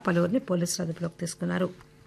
పలువురిని పోలీసులు అదుపులోకి తీసుకున్నారు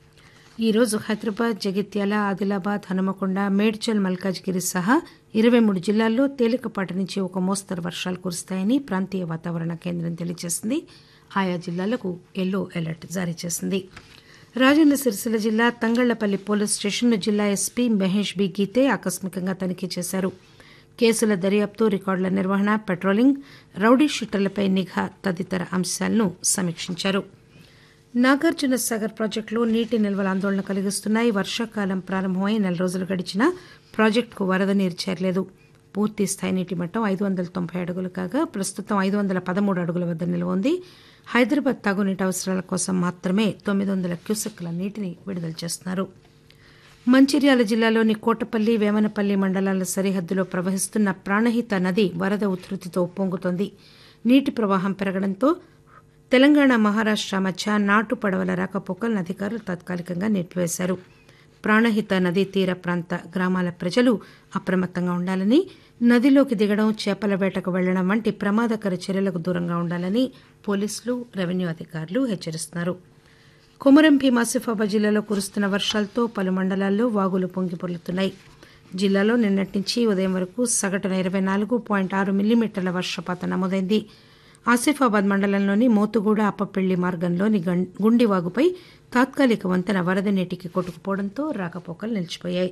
ఈ రోజు హైదరాబాద్ జగిత్యాల ఆదిలాబాద్ హనుమకొండ మేడ్చల్ మల్కాజ్గిరి సహా ఇరవై మూడు జిల్లాల్లో తేలికపాటి నుంచి ఒక మోస్తరు వర్షాలు కురుస్తాయని ప్రాంతీయ వాతావరణ కేంద్రం తెలియజేసింది ఆయా జిల్లాలకు ఎల్లో అలర్ట్ జారీ చేసింది రాజన్న సిరిసిల్ల జిల్లా తంగళ్లపల్లి పోలీస్ స్టేషన్ను జిల్లా ఎస్పీ మహేష్ బి గీతే ఆకస్మికంగా తనిఖీ చేశారు కేసుల దర్యాప్తు రికార్డుల నిర్వహణ పెట్రోలింగ్ రౌడీ షీటర్లపై నిఘా తదితర అంశాలను సమీక్షించారు నాగార్జున సాగర్ ప్రాజెక్టులో నీటి నిల్వల ఆందోళన కలిగిస్తున్నాయి వర్షాకాలం ప్రారంభమై నెల రోజులు గడిచినా ప్రాజెక్టుకు వరద నీరు చేరలేదు పూర్తి స్థాయి నీటి మట్టం ఐదు వందల తొంభై అడుగులు కాగా ప్రస్తుతం ఐదు వందల పదమూడు అడుగుల వద్ద నిల్వ ఉంది హైదరాబాద్ తాగునీటి అవసరాల కోసం మాత్రమే తొమ్మిది వందల క్యూసెక్ల నీటిని విడుదల చేస్తున్నారు మంచిర్యాల జిల్లాలోని కోటపల్లి వేమనపల్లి మండలాల సరిహద్దులో ప్రవహిస్తున్న ప్రాణహిత నది వరద ఉధృతితో ఉప్పొంగుతోంది నీటి ప్రవాహం పెరగడంతో తెలంగాణ మహారాష్ట మధ్య నాటు పడవల రాకపోకలను అధికారులు తాత్కాలికంగా నిలిపివేశారు ప్రాణహిత నదీ తీర ప్రాంత గ్రామాల ప్రజలు అప్రమత్తంగా ఉండాలని నదిలోకి దిగడం చేపల వేటకు వెళ్లడం వంటి ప్రమాదకర చర్యలకు దూరంగా ఉండాలని పోలీసులు రెవెన్యూ అధికారులు హెచ్చరిస్తున్నారు కొమరం భీం ఆసిఫాబాద్ జిల్లాలో కురుస్తున్న వర్షాలతో పలు మండలాల్లో వాగులు పొంగి పొర్లుతున్నాయి జిల్లాలో నిన్నటి నుంచి ఉదయం వరకు సగటున ఇరవై నాలుగు పాయింట్ ఆరు మిల్లీమీటర్ల వర్షపాతం నమోదైంది ఆసిఫాబాద్ మండలంలోని మోతుగూడ అప్పపెళ్లి మార్గంలోని గం- గుండివాగుపై తాత్కాలిక వంతెన వరద నీటికి కొట్టుకుపోవడంతో రాకపోకలు నిలిచిపోయాయి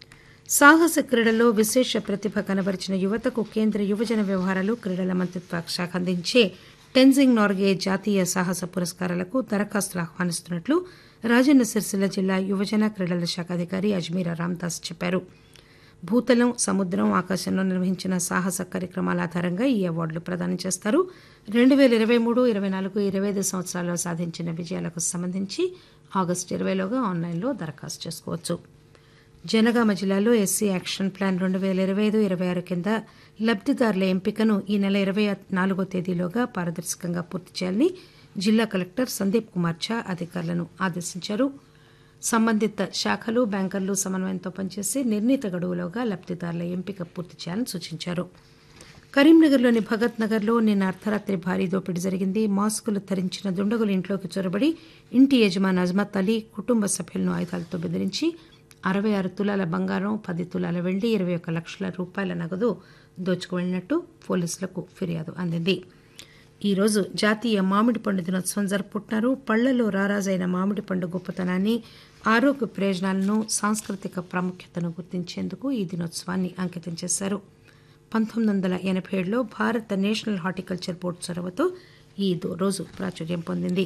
సాహస క్రీడల్లో విశేష ప్రతిభ కనబరిచిన యువతకు కేంద్ర యువజన వ్యవహారాలు క్రీడల మంత్రిత్వ శాఖ అందించే టెన్జింగ్ నార్గే జాతీయ సాహస పురస్కారాలకు దరఖాస్తులు ఆహ్వానిస్తున్నట్లు రాజన్న సిరిసిల్ల జిల్లా యువజన క్రీడల శాఖ అధికారి అజ్మీరా రామ్దాస్ చెప్పారు భూతలం సముద్రం ఆకాశంలో నిర్వహించిన సాహస కార్యక్రమాల ఆధారంగా ఈ అవార్డులు ప్రదానం చేస్తారు రెండు వేల ఇరవై మూడు ఇరవై నాలుగు ఇరవై ఐదు సంవత్సరాల్లో సాధించిన విజయాలకు సంబంధించి ఆగస్టు ఇరవైలోగా ఆన్లైన్లో దరఖాస్తు చేసుకోవచ్చు జనగామ జిల్లాలో ఎస్సీ యాక్షన్ ప్లాన్ రెండు వేల ఇరవై ఐదు ఇరవై ఆరు కింద లబ్దిదారుల ఎంపికను ఈ నెల ఇరవై నాలుగో తేదీలోగా పారదర్శకంగా పూర్తి చేయాలని జిల్లా కలెక్టర్ సందీప్ కుమార్ ఝా అధికారులను ఆదేశించారు సంబంధిత శాఖలు బ్యాంకర్లు సమన్వయంతో పనిచేసి నిర్ణీత గడువులోగా లబ్దిదారుల ఎంపిక పూర్తి చేయాలని సూచించారు కరీంనగర్లోని భగత్ నగర్లో నిన్న అర్ధరాత్రి భారీ దోపిడీ జరిగింది మాస్కులు ధరించిన దుండగులు ఇంట్లోకి చొరబడి ఇంటి యజమాని అజ్మత్ అలీ కుటుంబ సభ్యులను ఆయుధాలతో బెదిరించి అరవై ఆరు తులాల బంగారం పది తులాల వెండి ఇరవై ఒక్క లక్షల రూపాయల నగదు దోచుకువెళ్లినట్టు పోలీసులకు ఫిర్యాదు అందింది ఈ రోజు జాతీయ మామిడి పండు దినోత్సవం జరుపుకుంటున్నారు పళ్లలో రారాజైన మామిడి పండు గొప్పతనాన్ని ఆరోగ్య ప్రయోజనాలను సాంస్కృతిక ప్రాముఖ్యతను గుర్తించేందుకు ఈ దినోత్సవాన్ని అంకితం చేశారు పంతొమ్మిది వందల ఎనభై ఏడులో భారత నేషనల్ హార్టికల్చర్ బోర్డు చొరవతో ఈ దో- రోజు ప్రాచుర్యం పొందింది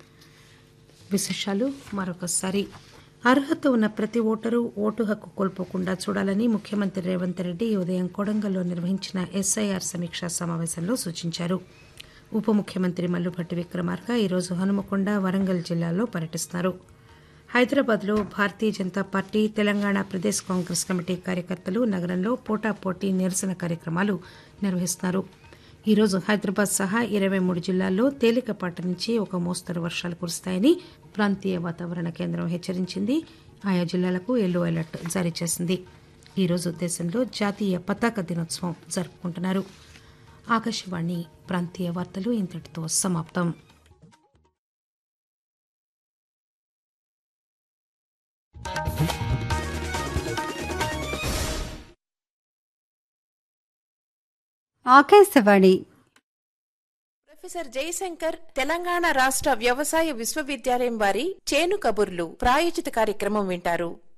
విశేషాలు మరొకసారి అర్హత ఉన్న ప్రతి ఓటరు ఓటు హక్కు కోల్పోకుండా చూడాలని ముఖ్యమంత్రి రేవంత్ రెడ్డి ఈ ఉదయం కొడంగల్లో నిర్వహించిన ఎస్ఐఆర్ సమీక్షా సమావేశంలో సూచించారు ఉప ముఖ్యమంత్రి మల్లుభట్టి విక్రమార్క ఈరోజు హనుమకొండ వరంగల్ జిల్లాల్లో పర్యటిస్తున్నారు హైదరాబాద్లో భారతీయ జనతా పార్టీ తెలంగాణ ప్రదేశ్ కాంగ్రెస్ కమిటీ కార్యకర్తలు నగరంలో పోటాపోటీ నిరసన కార్యక్రమాలు నిర్వహిస్తున్నారు ఈరోజు హైదరాబాద్ సహా ఇరవై మూడు జిల్లాల్లో తేలికపాటి నుంచి ఒక మోస్తరు వర్షాలు కురుస్తాయని ప్రాంతీయ వాతావరణ కేంద్రం హెచ్చరించింది ఆయా జిల్లాలకు ఎల్లో అలర్ట్ జారీ చేసింది ఈరోజు దేశంలో జాతీయ పతాక దినోత్సవం జరుపుకుంటున్నారు ఆకాశవాణి ప్రాంతీయ వార్తలు ఇంతటితో సమాప్తం ఆకాశవాణి ప్రొఫెసర్ జయశంకర్ తెలంగాణ రాష్ట్ర వ్యవసాయ విశ్వవిద్యాలయం వారి చేను కబుర్లు ప్రాయోజిత కార్యక్రమం వింటారు